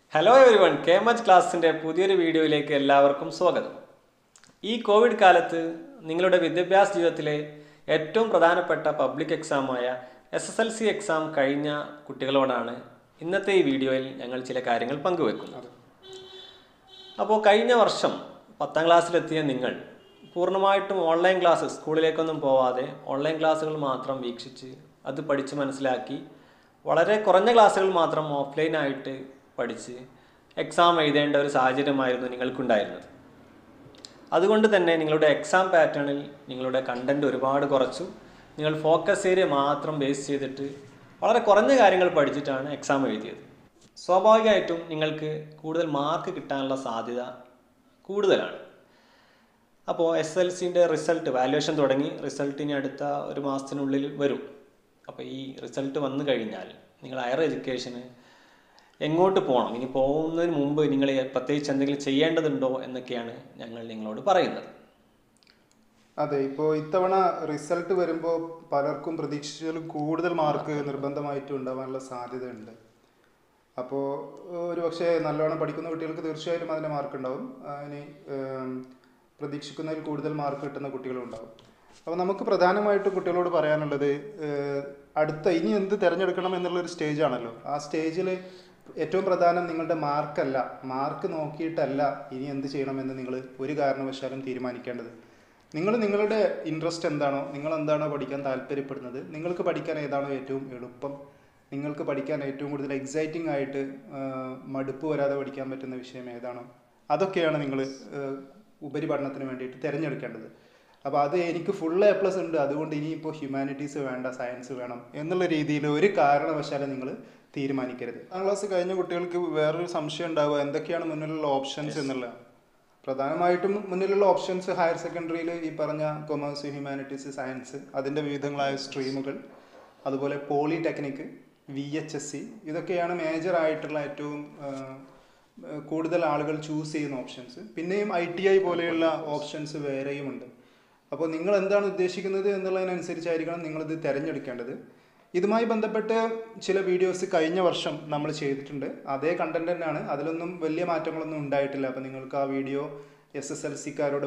hello everyone K M H ക്ലാസ്സിൻ്റെ പുതിയൊരു വീഡിയോയിലേക്ക് എല്ലാവർക്കും സ്വാഗതം ഈ കോവിഡ് കാലത്ത് നിങ്ങളുടെ വിദ്യാഭ്യാസ ജീവിതത്തിലെ ഏറ്റവും പ്രധാനപ്പെട്ട പബ്ലിക് എക്സാമായ S S L C exam കഴിഞ്ഞ കുട്ടികളോടാണ് ഇന്നത്തെ ഈ വീഡിയോയിൽ ഞങ്ങൾ ചില കാര്യങ്ങൾ പങ്കുവെക്കുന്നത് അപ്പോൾ കഴിഞ്ഞ വർഷം പത്താം ക്ലാസ്സിലെത്തിയ നിങ്ങൾ പൂർണ്ണമായിട്ടും ഓൺലൈൻ ക്ലാസ് സ്കൂളിലേക്കൊന്നും പോവാതെ ഓൺലൈൻ ക്ലാസ്സുകൾ മാത്രം വീക്ഷിച്ച് അത് പഠിച്ച് മനസ്സിലാക്കി വളരെ കുറഞ്ഞ ക്ലാസ്സുകൾ മാത്രം ഓഫ്ലൈനായിട്ട് പഠിച്ച് എക്സാം എഴുതേണ്ട ഒരു സാഹചര്യമായിരുന്നു നിങ്ങൾക്കുണ്ടായിരുന്നത് അതുകൊണ്ട് തന്നെ നിങ്ങളുടെ എക്സാം പാറ്റേണിൽ നിങ്ങളുടെ കണ്ടന്റ് ഒരുപാട് കുറച്ചു നിങ്ങൾ ഫോക്കസ് ഏരിയ മാത്രം ബേസ് ചെയ്തിട്ട് വളരെ കുറഞ്ഞ കാര്യങ്ങൾ പഠിച്ചിട്ടാണ് എക്സാം എഴുതിയത് സ്വാഭാവികമായിട്ടും നിങ്ങൾക്ക് കൂടുതൽ മാർക്ക് കിട്ടാനുള്ള സാധ്യത കൂടുതലാണ് അപ്പോൾ എസ് എൽ സിൻ്റെ റിസൾട്ട് വാല്യുവേഷൻ തുടങ്ങി റിസൾട്ട് ഇനി അടുത്ത ഒരു മാസത്തിനുള്ളിൽ വരും അപ്പോൾ ഈ റിസൾട്ട് വന്നു കഴിഞ്ഞാൽ നിങ്ങൾ ഹയർ എഡ്യൂക്കേഷന് എങ്ങോട്ട് പോകണം ഇനി പോകുന്നതിന് മുമ്പ് നിങ്ങൾ പ്രത്യേകിച്ച് എന്തെങ്കിലും ചെയ്യേണ്ടതുണ്ടോ എന്നൊക്കെയാണ് ഞങ്ങൾ നിങ്ങളോട് പറയുന്നത് അതെ ഇപ്പോൾ ഇത്തവണ റിസൾട്ട് വരുമ്പോൾ പലർക്കും പ്രതീക്ഷിച്ചാലും കൂടുതൽ മാർക്ക് നിർബന്ധമായിട്ടും ഉണ്ടാവാനുള്ള സാധ്യതയുണ്ട് അപ്പോൾ ഒരു പക്ഷേ നല്ലോണം പഠിക്കുന്ന കുട്ടികൾക്ക് തീർച്ചയായിട്ടും അതിൻ്റെ മാർക്ക് ഉണ്ടാവും അതിന് ഏം, പ്രതീക്ഷിക്കുന്നതിൽ കൂടുതൽ മാർക്ക് കിട്ടുന്ന കുട്ടികളും ഉണ്ടാവും അപ്പോൾ നമുക്ക് പ്രധാനമായിട്ടും കുട്ടികളോട് പറയാനുള്ളത് ഏഹ്, അടുത്ത ഇനി എന്ത് തിരഞ്ഞെടുക്കണം എന്നുള്ളൊരു സ്റ്റേജ് ആണല്ലോ ആ സ്റ്റേജിൽ ഏറ്റവും പ്രധാനം നിങ്ങളുടെ മാർക്കല്ല മാർക്ക് നോക്കിയിട്ടല്ല ഇനി എന്ത് ചെയ്യണമെന്ന് നിങ്ങൾ ഒരു കാരണവശാലും തീരുമാനിക്കേണ്ടത് നിങ്ങൾ നിങ്ങളുടെ ഇൻട്രസ്റ്റ് എന്താണോ നിങ്ങൾ എന്താണോ പഠിക്കാൻ താല്പര്യപ്പെടുന്നത് നിങ്ങൾക്ക് പഠിക്കാൻ ഏതാണോ ഏറ്റവും എളുപ്പം നിങ്ങൾക്ക് പഠിക്കാൻ ഏറ്റവും കൂടുതൽ എക്സൈറ്റിംഗ് ആയിട്ട് ആ, മടുപ്പ് വരാതെ പഠിക്കാൻ പറ്റുന്ന വിഷയം ഏതാണോ അതൊക്കെയാണ് നിങ്ങൾ ഉപരിപഠനത്തിന് വേണ്ടിയിട്ട് തിരഞ്ഞെടുക്കേണ്ടത് അപ്പോൾ അത് എനിക്ക് ഫുൾ എ പ്ലസ് ഉണ്ട് അതുകൊണ്ട് ഇനിയിപ്പോൾ ഹ്യൂമാനിറ്റീസ് വേണ്ട സയൻസ് വേണം എന്നുള്ള രീതിയിൽ ഒരു കാരണവശാലും നിങ്ങൾ തീരുമാനിക്കരുത് പത്താം ക്ലാസ് കഴിഞ്ഞ കുട്ടികൾക്ക് വേറൊരു സംശയം ഉണ്ടാവുക എന്തൊക്കെയാണ് മുന്നിലുള്ള ഓപ്ഷൻസ് എന്നുള്ളതാണ് പ്രധാനമായിട്ടും മുന്നിലുള്ള ഓപ്ഷൻസ് ഹയർ സെക്കൻഡറിയിൽ ഈ പറഞ്ഞ കൊമേഴ്സ് ഹ്യൂമാനിറ്റീസ് സയൻസ് അതിൻ്റെ വിവിധങ്ങളായ സ്ട്രീമുകൾ അതുപോലെ polytechnic V H S C ഇതൊക്കെയാണ് മേജർ ആയിട്ടുള്ള ഏറ്റവും ആ, ആ, കൂടുതൽ ആളുകൾ ചൂസ് ചെയ്യുന്ന ഓപ്ഷൻസ് പിന്നെയും ഐ ടി ഐ പോലെയുള്ള ഓപ്ഷൻസ് വേറെയുമുണ്ട് അപ്പോൾ നിങ്ങൾ എന്താണ് ഉദ്ദേശിക്കുന്നത് എന്നുള്ളതിനനുസരിച്ചായിരിക്കണം നിങ്ങളിത് തിരഞ്ഞെടുക്കേണ്ടത് ഇതുമായി ബന്ധപ്പെട്ട് ചില വീഡിയോസ് കഴിഞ്ഞ വർഷം നമ്മൾ ചെയ്തിട്ടുണ്ട് അതേ കണ്ടന്റ് തന്നെയാണ് അതിലൊന്നും വലിയ മാറ്റങ്ങളൊന്നും ഉണ്ടായിട്ടില്ല അപ്പോൾ നിങ്ങൾക്ക് ആ വീഡിയോ എസ് എസ് എൽ സിക്കാരോട്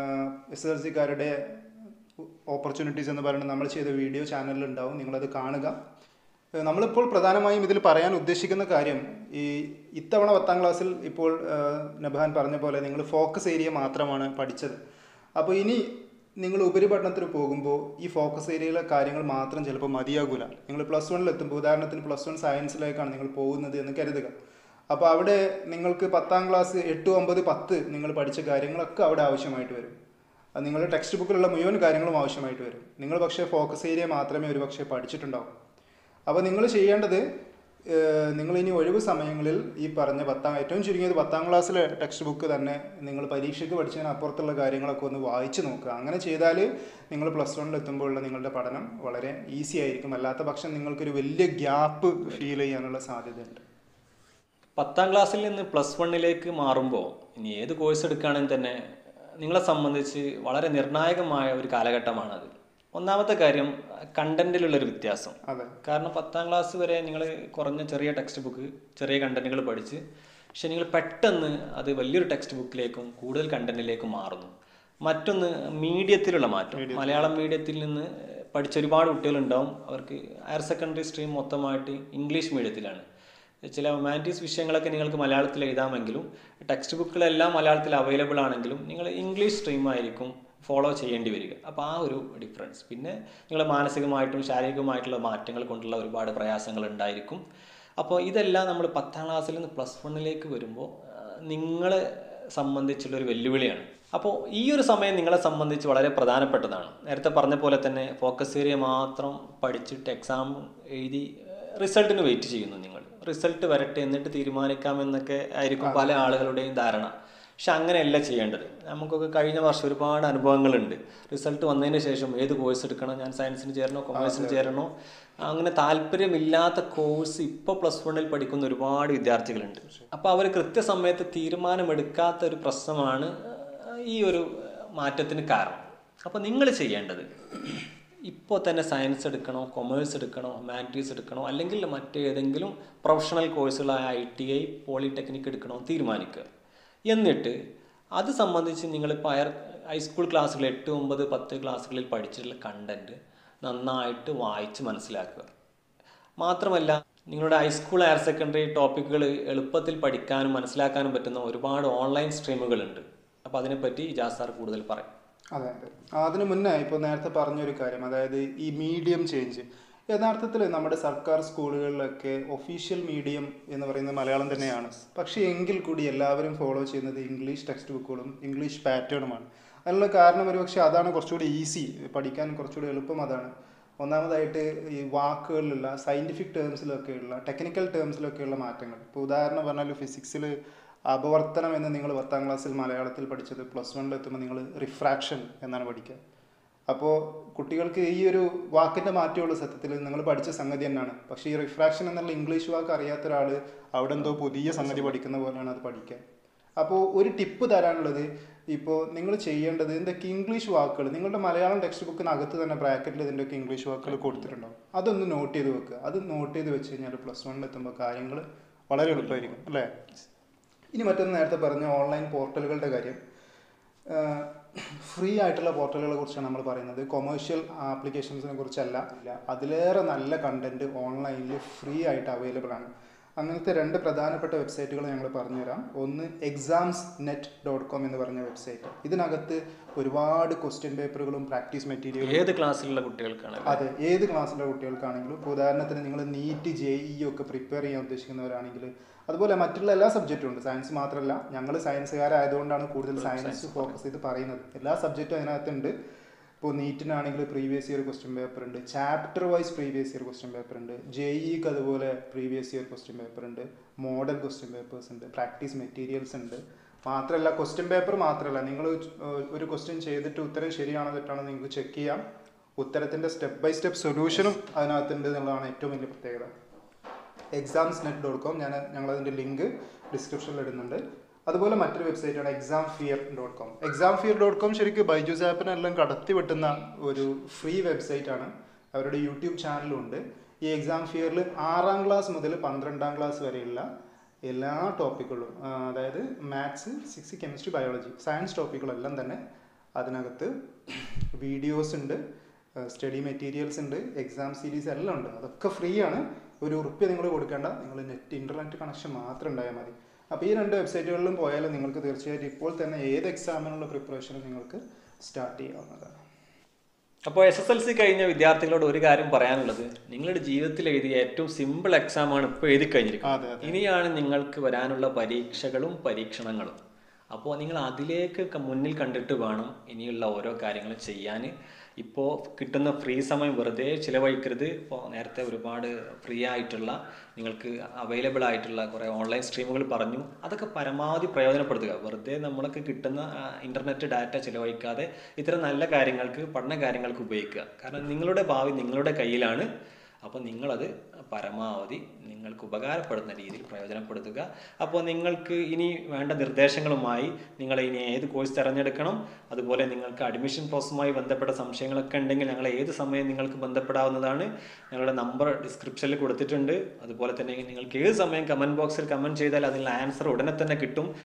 എസ് എസ് എൽ സിക്കാരുടെ ഓപ്പർച്യൂണിറ്റീസ് എന്ന് പറയുന്നത് നമ്മൾ ചെയ്ത വീഡിയോ ചാനലിൽ ഉണ്ടാവും നിങ്ങളത് കാണുക ഏഹ് നമ്മളിപ്പോൾ പ്രധാനമായും ഇതിൽ പറയാൻ ഉദ്ദേശിക്കുന്ന കാര്യം ഈ ഇത്തവണ പത്താം ക്ലാസ്സിൽ ഇപ്പോൾ ഏഹ് നബാൻ പറഞ്ഞ പോലെ നിങ്ങൾ ഫോക്കസ് ഏരിയ മാത്രമാണ് പഠിച്ചത് അപ്പോൾ ഇനി നിങ്ങൾ ഉപരിപഠനത്തിന് പോകുമ്പോൾ ഈ ഫോക്കസ് ഏരിയയിലെ കാര്യങ്ങൾ മാത്രം ചിലപ്പോൾ മതിയാകൂല നിങ്ങൾ പ്ലസ് വണ്ണിൽ എത്തുമ്പോൾ ഉദാഹരണത്തിന് പ്ലസ് വൺ സയൻസിലേക്കാണ് നിങ്ങൾ പോകുന്നത് എന്ന് കരുതുക അപ്പോൾ അവിടെ നിങ്ങൾക്ക് പത്താം ക്ലാസ് എട്ട് ഒമ്പത് പത്ത് നിങ്ങൾ പഠിച്ച കാര്യങ്ങളൊക്കെ അവിടെ ആവശ്യമായിട്ട് വരും അത് നിങ്ങളുടെ ടെക്സ്റ്റ് ബുക്കിലുള്ള മുഴുവൻ കാര്യങ്ങളും ആവശ്യമായിട്ട് വരും നിങ്ങൾ പക്ഷേ ഫോക്കസ് ഏരിയ മാത്രമേ ഒരു പക്ഷേ പഠിച്ചിട്ടുണ്ടാവും അപ്പോൾ നിങ്ങൾ ചെയ്യേണ്ടത് ഏഹ്, നിങ്ങൾ ഇനി ഒഴിവ് സമയങ്ങളിൽ ഈ പറഞ്ഞ പത്താം ഏറ്റവും ചുരുങ്ങിയത് പത്താം ക്ലാസ്സിലെ ടെക്സ്റ്റ് ബുക്ക് തന്നെ നിങ്ങൾ പരീക്ഷയ്ക്ക് പഠിച്ചതിന് അപ്പുറത്തുള്ള കാര്യങ്ങളൊക്കെ ഒന്ന് വായിച്ചു നോക്കുക അങ്ങനെ ചെയ്താൽ നിങ്ങൾ പ്ലസ് വണ്ണിൽ എത്തുമ്പോഴുള്ള നിങ്ങളുടെ പഠനം വളരെ ഈസി ആയിരിക്കും അല്ലാത്ത പക്ഷം നിങ്ങൾക്കൊരു വലിയ ഗ്യാപ്പ് ഫീൽ ചെയ്യാനുള്ള സാധ്യതയുണ്ട് പത്താം ക്ലാസ്സിൽ നിന്ന് പ്ലസ് വണ്ണിലേക്ക് മാറുമ്പോൾ ഇനി ഏത് കോഴ്സ് എടുക്കുകയാണെങ്കിൽ തന്നെ നിങ്ങളെ സംബന്ധിച്ച് വളരെ നിർണായകമായ ഒരു കാലഘട്ടമാണത് ഒന്നാമത്തെ കാര്യം കണ്ടന്റിലുള്ളൊരു വ്യത്യാസം അതെ കാരണം പത്താം ക്ലാസ് വരെ നിങ്ങൾ കുറഞ്ഞ ചെറിയ ടെക്സ്റ്റ് ബുക്ക് ചെറിയ കണ്ടന്റുകൾ പഠിച്ച് പക്ഷെ നിങ്ങൾ പെട്ടെന്ന് അത് വലിയൊരു ടെക്സ്റ്റ് ബുക്കിലേക്കും കൂടുതൽ കണ്ടന്റിലേക്കും മാറുന്നു മറ്റൊന്ന് മീഡിയത്തിലുള്ള മാറ്റം മലയാളം മീഡിയത്തിൽ നിന്ന് പഠിച്ച ഒരുപാട് കുട്ടികളുണ്ടാവും അവർക്ക് ഹയർ സെക്കൻഡറി സ്ട്രീം മൊത്തമായിട്ട് ഇംഗ്ലീഷ് മീഡിയത്തിലാണ് ചില ഹ്യൂമാനിറ്റീസ് വിഷയങ്ങളൊക്കെ നിങ്ങൾക്ക് മലയാളത്തിൽ എഴുതാമെങ്കിലും ടെക്സ്റ്റ് ബുക്കുകളെല്ലാം മലയാളത്തിൽ അവൈലബിൾ ആണെങ്കിലും നിങ്ങൾ ഇംഗ്ലീഷ് സ്ട്രീം ആയിരിക്കും ഫോളോ ചെയ്യേണ്ടി വരിക അപ്പോൾ ആ ഒരു ഡിഫറൻസ് പിന്നെ നിങ്ങൾ മാനസികമായിട്ടും ശാരീരികമായിട്ടുള്ള മാറ്റങ്ങൾ കൊണ്ടുള്ള ഒരുപാട് പ്രയാസങ്ങൾ ഉണ്ടായിരിക്കും അപ്പോൾ ഇതെല്ലാം നമ്മൾ പത്താം ക്ലാസ്സിൽ നിന്ന് പ്ലസ് വണ്ണിലേക്ക് വരുമ്പോൾ നിങ്ങളെ സംബന്ധിച്ചുള്ള ഒരു വെല്ലുവിളിയാണ് അപ്പോൾ ഈ ഒരു സമയം നിങ്ങളെ സംബന്ധിച്ച് വളരെ പ്രധാനപ്പെട്ടതാണ് നേരത്തെ പറഞ്ഞ പോലെ തന്നെ ഫോക്കസ് ഏരിയ മാത്രം പഠിച്ചിട്ട് എക്സാം എഴുതി റിസൾട്ടിന് വെയിറ്റ് ചെയ്യുന്നു നിങ്ങൾ റിസൾട്ട് വരട്ടെ എന്നിട്ട് തീരുമാനിക്കാമെന്നൊക്കെ ആയിരിക്കും പല ആളുകളുടെയും ധാരണ പക്ഷെ അങ്ങനെയല്ല ചെയ്യേണ്ടത് നമുക്കൊക്കെ കഴിഞ്ഞ വർഷം ഒരുപാട് അനുഭവങ്ങളുണ്ട് റിസൾട്ട് വന്നതിന് ശേഷം ഏത് കോഴ്സ് എടുക്കണം ഞാൻ സയൻസിന് ചേരണോ കൊമേഴ്സിന് ചേരണോ അങ്ങനെ താല്പര്യമില്ലാത്ത കോഴ്സ് ഇപ്പോൾ പ്ലസ് വണ്ണിൽ പഠിക്കുന്ന ഒരുപാട് വിദ്യാർത്ഥികളുണ്ട് അപ്പോൾ അവർ കൃത്യസമയത്ത് തീരുമാനമെടുക്കാത്ത ഒരു പ്രശ്നമാണ് ഈ ഒരു മാറ്റത്തിന് കാരണം അപ്പോൾ നിങ്ങൾ ചെയ്യേണ്ടത് ഇപ്പോൾ തന്നെ സയൻസ് എടുക്കണോ കൊമേഴ്സ് എടുക്കണോ ഹ്യൂമാനിറ്റീസ് എടുക്കണോ അല്ലെങ്കിൽ മറ്റേതെങ്കിലും പ്രൊഫഷണൽ കോഴ്സുകളായ ഐ ടി ഐ പോളിടെക്നിക് എടുക്കണോ എന്ന് തീരുമാനിക്കുക എന്നിട്ട് അത് സംബന്ധിച്ച് നിങ്ങളിപ്പോൾ ഹയർ ഹൈസ്കൂൾ ക്ലാസ്സുകൾ എട്ട് ഒമ്പത് പത്ത് ക്ലാസ്സുകളിൽ പഠിച്ചിട്ടുള്ള കണ്ടൻറ്റ് നന്നായിട്ട് വായിച്ച് മനസ്സിലാക്കുക മാത്രമല്ല നിങ്ങളുടെ ഹൈസ്കൂൾ ഹയർ സെക്കൻഡറി ടോപ്പിക്കുകൾ എളുപ്പത്തിൽ പഠിക്കാനും മനസ്സിലാക്കാനും പറ്റുന്ന ഒരുപാട് ഓൺലൈൻ സ്ട്രീമുകളുണ്ട് അപ്പോൾ അതിനെപ്പറ്റി ഇജാസ് സാർ കൂടുതൽ പറയും അതെ അതെ അതിനു മുന്നേ ഇപ്പോൾ നേരത്തെ പറഞ്ഞൊരു കാര്യം അതായത് ഈ മീഡിയം ചേഞ്ച് യഥാർത്ഥത്തിൽ നമ്മുടെ സർക്കാർ സ്കൂളുകളിലൊക്കെ ഒഫീഷ്യൽ മീഡിയം എന്ന് പറയുന്നത് മലയാളം തന്നെയാണ് പക്ഷേ എങ്കിൽ കൂടി എല്ലാവരും ഫോളോ ചെയ്യുന്നത് ഇംഗ്ലീഷ് ടെക്സ്റ്റ് ബുക്കുകളും ഇംഗ്ലീഷ് പാറ്റേണുമാണ് അതിനുള്ള കാരണം ഒരുപക്ഷെ അതാണ് കുറച്ചുകൂടി ഈസി പഠിക്കാൻ കുറച്ചുകൂടി എളുപ്പം അതാണ് ഒന്നാമതായിട്ട് ഈ വാക്കുകളിലുള്ള സയൻറ്റിഫിക് ടേംസിലൊക്കെയുള്ള ടെക്നിക്കൽ ടേംസിലൊക്കെയുള്ള മാറ്റങ്ങൾ ഇപ്പോൾ ഉദാഹരണം പറഞ്ഞാൽ ഫിസിക്സിൽ അപവർത്തനം എന്ന് നിങ്ങൾ പത്താം ക്ലാസ്സിൽ മലയാളത്തിൽ പഠിച്ചത് പ്ലസ് വണ്ണിൽ എത്തുമ്പോൾ നിങ്ങൾ റിഫ്രാക്ഷൻ എന്നാണ് പഠിക്കുക അപ്പോൾ കുട്ടികൾക്ക് ഈ ഒരു വാക്കിൻ്റെ മാറ്റമുള്ള സത്യത്തിൽ നിങ്ങൾ പഠിച്ച സംഗതി തന്നെയാണ് പക്ഷേ ഈ റിഫ്രാക്ഷൻ എന്നുള്ള ഇംഗ്ലീഷ് വാക്ക് അറിയാത്ത ഒരാൾ അവിടെ എന്തോ പുതിയ സംഗതി പഠിക്കുന്ന പോലെയാണ് അത് പഠിക്കുക അപ്പോൾ ഒരു ടിപ്പ് തരാനുള്ളത് ഇപ്പോൾ നിങ്ങൾ ചെയ്യേണ്ടത് എന്തൊക്കെ ഇംഗ്ലീഷ് വാക്കുകൾ നിങ്ങളുടെ മലയാളം ടെക്സ്റ്റ് ബുക്കിനകത്ത് തന്നെ ബ്രാക്കറ്റിൽ ഇതിൻ്റെയൊക്കെ ഇംഗ്ലീഷ് വാക്കുകൾ കൊടുത്തിട്ടുണ്ടാവും അതൊന്ന് നോട്ട് ചെയ്ത് വെക്കുക അത് നോട്ട് ചെയ്ത് വെച്ച് കഴിഞ്ഞാൽ പ്ലസ് വണ്ണിൽ എത്തുമ്പോൾ കാര്യങ്ങൾ വളരെ എളുപ്പമായിരിക്കും അല്ലേ ഇനി മറ്റൊന്ന് നേരത്തെ പറഞ്ഞ ഓൺലൈൻ പോർട്ടലുകളുടെ കാര്യം ഫ്രീ ആയിട്ടുള്ള പോർട്ടലുകളെ കുറിച്ചാണ് നമ്മൾ പറയുന്നത് കൊമേഴ്ഷ്യൽ ആപ്ലിക്കേഷൻസിനെ കുറിച്ചല്ല ഇല്ല അതിലേറെ നല്ല കണ്ടന്റ് ഓൺലൈനിൽ ഫ്രീ ആയിട്ട് അവൈലബിൾ ആണ് അങ്ങനത്തെ രണ്ട് പ്രധാനപ്പെട്ട വെബ്സൈറ്റുകൾ ഞങ്ങൾ പറഞ്ഞുതരാം ഒന്ന് എക്സാംസ് നെറ്റ് ഡോട്ട് കോം എന്ന് പറഞ്ഞ വെബ്സൈറ്റ് ഇതിനകത്ത് ഒരുപാട് ക്വസ്റ്റ്യൻ പേപ്പറുകളും പ്രാക്ടീസ് മെറ്റീരിയലും ഏത് ക്ലാസ്സിലുള്ള കുട്ടികൾക്കാണ് അതെ ഏത് ക്ലാസ്സിലെ കുട്ടികൾക്കാണെങ്കിലും ഇപ്പോൾ ഉദാഹരണത്തിന് നിങ്ങൾ നീറ്റ് ജെ ഇ ഒക്കെ പ്രിപ്പയർ ചെയ്യാൻ ഉദ്ദേശിക്കുന്നവരാണെങ്കിൽ അതുപോലെ മറ്റുള്ള എല്ലാ സബ്ജക്റ്റും ഉണ്ട് സയൻസ് മാത്രമല്ല ഞങ്ങൾ സയൻസുകാരായതുകൊണ്ടാണ് കൂടുതൽ സയൻസ് ഫോക്കസ് ചെയ്ത് പറയുന്നത് എല്ലാ സബ്ജക്റ്റും അതിനകത്തുണ്ട് ഇപ്പോൾ നീറ്റിനാണെങ്കിൽ പ്രീവിയസ് ഇയർ ക്വസ്റ്റ്യൻ പേപ്പർ ഉണ്ട് chapter wise previous year question paper ഉണ്ട് ജെ ഇക്ക് അതുപോലെ പ്രീവിയസ് ഇയർ ക്വസ്റ്റ്യൻ പേപ്പർ ഉണ്ട് മോഡൽ ക്വസ്റ്റ്യൻ പേപ്പേഴ്സ് ഉണ്ട് പ്രാക്ടീസ് മെറ്റീരിയൽസ് ഉണ്ട് മാത്രമല്ല ക്വസ്റ്റ്യൻ പേപ്പർ മാത്രമല്ല നിങ്ങൾ ഒരു ക്വസ്റ്റ്യൻ ചെയ്തിട്ട് ഉത്തരം ശരിയാണോ തെറ്റാണോ നിങ്ങൾക്ക് ചെക്ക് ചെയ്യാം ഉത്തരത്തിൻ്റെ സ്റ്റെപ്പ് ബൈ സ്റ്റെപ്പ് സൊല്യൂഷനും അതിനകത്തുണ്ട് എന്നുള്ളതാണ് ഏറ്റവും വലിയ പ്രത്യേകത എക്സാംസ് നെറ്റ് ഡോട്ട് കോം ഞാൻ ഞങ്ങളതിൻ്റെ ലിങ്ക് ഡിസ്ക്രിപ്ഷനിൽ ഇടുന്നുണ്ട് അതുപോലെ മറ്റൊരു വെബ്സൈറ്റാണ് exam fear dot com exam fear dot com ശരിക്കും ബൈജൂസ് ആപ്പിനെല്ലാം കടത്തി വെട്ടുന്ന ഒരു ഫ്രീ വെബ്സൈറ്റ് ആണ് അവരുടെ യൂട്യൂബ് ചാനലും ഉണ്ട് ഈ എക്സാം ഫിയറിൽ ആറാം ക്ലാസ് മുതൽ പന്ത്രണ്ടാം ക്ലാസ് വരെയുള്ള എല്ലാ ടോപ്പിക്കുകളും ആ, അതായത് maths physics chemistry biology science ടോപ്പിക്കുകളെല്ലാം തന്നെ അതിനകത്ത് വീഡിയോസ് ഉണ്ട് സ്റ്റഡി മെറ്റീരിയൽസ് ഉണ്ട് എക്സാം സീരീസ് എല്ലാം ഉണ്ട് അതൊക്കെ ഫ്രീ ആണ് ഒരു ഉറുപ്പ്യ നിങ്ങൾ കൊടുക്കേണ്ട നിങ്ങൾ നെറ്റ് ഇൻ്റർനെറ്റ് കണക്ഷൻ മാത്രം ഉണ്ടായാൽ മതി അപ്പോൾ ഈ രണ്ട് വെബ്സൈറ്റുകളിലും പോയാലും നിങ്ങൾക്ക് തീർച്ചയായിട്ടും ഇപ്പോൾ തന്നെ ഏത് എക്സാമിനുള്ള പ്രിപ്പറേഷനും നിങ്ങൾക്ക് സ്റ്റാർട്ട് ചെയ്യാവുന്നതാണ് അപ്പോൾ എസ് എസ് എൽ സി കഴിഞ്ഞ വിദ്യാർത്ഥികളോട് ഒരു കാര്യം പറയാനുള്ളത് നിങ്ങളുടെ ജീവിതത്തിൽ എഴുതിയ ഏറ്റവും സിമ്പിൾ എക്സാമാണ് ഇപ്പോൾ എഴുതി കഴിഞ്ഞിരിക്കുന്നത് അതെ അതെ ഇനിയാണ് നിങ്ങൾക്ക് വരാനുള്ള പരീക്ഷകളും പരീക്ഷണങ്ങളും അപ്പോൾ നിങ്ങൾ അതിലേക്ക് ക- മുന്നിൽ കണ്ടിട്ട് വേണം ഇനിയുള്ള ഓരോ കാര്യങ്ങളും ചെയ്യാൻ ഇപ്പോൾ കിട്ടുന്ന ഫ്രീ സമയം വെറുതെ ചിലവഴിക്കരുത് ഇപ്പോൾ നേരത്തെ ഒരുപാട് ഫ്രീ ആയിട്ടുള്ള നിങ്ങൾക്ക് അവൈലബിൾ ആയിട്ടുള്ള കുറേ ഓൺലൈൻ സ്ട്രീമുകൾ പറഞ്ഞു അതൊക്കെ പരമാവധി പ്രയോജനപ്പെടുത്തുക വെറുതെ നമ്മൾക്ക് കിട്ടുന്ന ഇൻ്റർനെറ്റ് ഡാറ്റ ചിലവഴിക്കാതെ ഇത്തരം നല്ല കാര്യങ്ങൾക്ക് പഠന കാര്യങ്ങൾക്ക് ഉപയോഗിക്കുക കാരണം നിങ്ങളുടെ ഭാവി നിങ്ങളുടെ കയ്യിലാണ് അപ്പോൾ നിങ്ങളത് പരമാവധി നിങ്ങൾക്ക് ഉപകാരപ്പെടുന്ന രീതിയിൽ പ്രയോജനപ്പെടുത്തുക അപ്പോൾ നിങ്ങൾക്ക് ഇനി വേണ്ട നിർദ്ദേശങ്ങളുമായി നിങ്ങൾ ഇനി ഏത് കോഴ്സ് തിരഞ്ഞെടുക്കണം അതുപോലെ നിങ്ങൾക്ക് അഡ്മിഷൻ പ്രോസസ്സുമായി ബന്ധപ്പെട്ട സംശയങ്ങളൊക്കെ ഉണ്ടെങ്കിൽ ഞങ്ങളെ ഏത് സമയം നിങ്ങൾക്ക് ബന്ധപ്പെടാവുന്നതാണ് ഞങ്ങളുടെ നമ്പർ ഡിസ്ക്രിപ്ഷനിൽ കൊടുത്തിട്ടുണ്ട് അതുപോലെ തന്നെ നിങ്ങൾക്ക് ഏത് സമയം കമൻറ്റ് ബോക്സിൽ കമൻറ്റ് ചെയ്താൽ അതിനുള്ള ആൻസർ ഉടനെ തന്നെ കിട്ടും